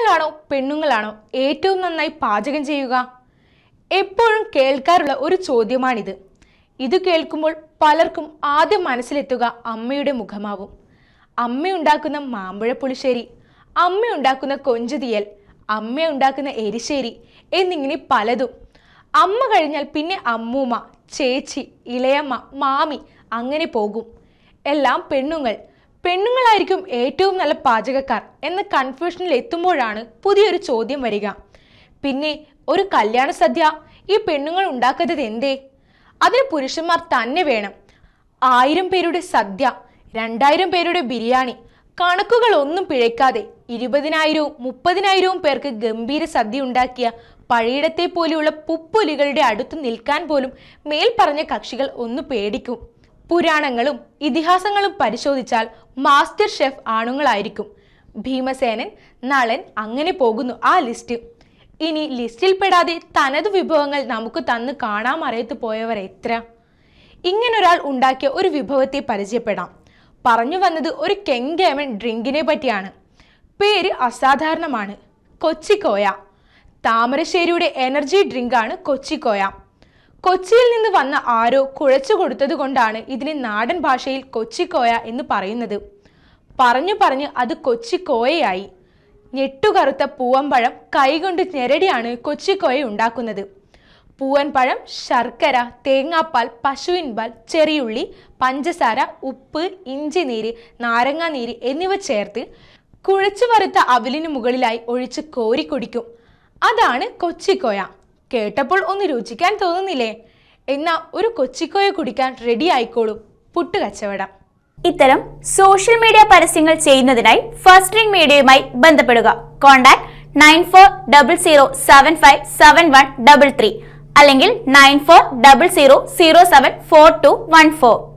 ആണുങ്ങളാണോ പെണ്ണുങ്ങളാണോ ഏറ്റവും നന്നായി പാചകം ചെയ്യുക എപ്പോഴും കേൾക്കാറുള്ള ഒരു ചോദ്യമാണിത് ഇത് കേൾക്കുമ്പോൾ പലർക്കും ആദ്യം മനസ്സിലെത്തുക അമ്മയുടെ മുഖമാവും അമ്മ ഉണ്ടാക്കുന്ന മാമ്പഴ പുളിശ്ശേരി അമ്മ ഉണ്ടാക്കുന്ന കൊഞ്ചുതീയൽ അമ്മ ഉണ്ടാക്കുന്ന എരിശ്ശേരി എന്നിങ്ങനെ പലതും അമ്മ കഴിഞ്ഞാൽ പിന്നെ അമ്മൂമ്മ ചേച്ചി ഇളയമ്മ മാമി അങ്ങനെ പോകും എല്ലാം പെണ്ണുങ്ങൾ പെണ്ണുങ്ങളായിരിക്കും ഏറ്റവും നല്ല പാചകക്കാർ എന്ന കൺഫ്യൂഷനിൽ എത്തുമ്പോഴാണ് പുതിയൊരു ചോദ്യം വരിക പിന്നെ ഒരു കല്യാണ സദ്യ ഈ പെണ്ണുങ്ങൾ ഉണ്ടാക്കുന്നത് എന്തേ അതിന് പുരുഷന്മാർ തന്നെ വേണം ആയിരം പേരുടെ സദ്യ രണ്ടായിരം പേരുടെ ബിരിയാണി കണക്കുകൾ ഒന്നും പിഴയ്ക്കാതെ ഇരുപതിനായിരവും മുപ്പതിനായിരവും പേർക്ക് ഗംഭീര സദ്യ ഉണ്ടാക്കിയ പഴയിടത്തെ പോലെയുള്ള പുപ്പുലികളുടെ അടുത്ത് നിൽക്കാൻ പോലും മേൽപ്പറഞ്ഞ കക്ഷികൾ ഒന്ന് പേടിക്കും പുരാണങ്ങളും ഇതിഹാസങ്ങളും പരിശോധിച്ചാൽ മാസ്റ്റർ ഷെഫ് ആണുങ്ങളായിരിക്കും ഭീമസേനൻ നളൻ അങ്ങനെ പോകുന്നു ആ ലിസ്റ്റ് ഇനി ലിസ്റ്റിൽ പെടാതെ തനത് വിഭവങ്ങൾ നമുക്ക് തന്ന് കാണാൻ അറിയത്ത് പോയവർ എത്ര ഇങ്ങനൊരാൾ ഉണ്ടാക്കിയ ഒരു വിഭവത്തെ പരിചയപ്പെടാം പറഞ്ഞു വന്നത് ഒരു കെങ്കേമൻ ഡ്രിങ്കിനെ പറ്റിയാണ് പേര് അസാധാരണമാണ് കൊച്ചിക്കോയ താമരശ്ശേരിയുടെ എനർജി ഡ്രിങ്കാണ് കൊച്ചിക്കോയ കൊച്ചിയിൽ നിന്ന് വന്ന ആരോ കുഴച്ചു കൊടുത്തത് കൊണ്ടാണ് ഇതിനെ നാടൻ ഭാഷയിൽ കൊച്ചിക്കോയ എന്ന് പറയുന്നത് പറഞ്ഞു പറഞ്ഞ് അത് കൊച്ചിക്കോയയായി ഞെട്ടുകറുത്ത പൂവമ്പഴം കൈകൊണ്ട് ഞെരടിയാണ് കൊച്ചിക്കോയ ഉണ്ടാക്കുന്നത് പൂവൻപഴം ശർക്കര തേങ്ങാപ്പാൽ പശുവിൻ പാൽ ചെറിയുള്ളി പഞ്ചസാര ഉപ്പ് ഇഞ്ചി നീര് നാരങ്ങാ നീര് എന്നിവ ചേർത്ത് കുഴച്ചു വറുത്ത അവിലിന് മുകളിലായി ഒഴിച്ച് കോരി കുടിക്കും അതാണ് കൊച്ചിക്കോയ കേട്ടപ്പോൾ ഒന്ന് രുചിക്കാൻ തോന്നുന്നില്ലേ എന്നാ ഒരു കൊച്ചിക്കോയ കുടിക്കാൻ റെഡി ആയിക്കോളൂ പുട്ട് കച്ചവടം ഇത്തരം സോഷ്യൽ മീഡിയ പരസ്യങ്ങൾ ചെയ്യുന്നതിനായി ഫസ്റ്റ് റിംഗ് മീഡിയയുമായി ബന്ധപ്പെടുക contact nine four double zero seven five seven one double three അല്ലെങ്കിൽ nine four double zero zero seven four two one four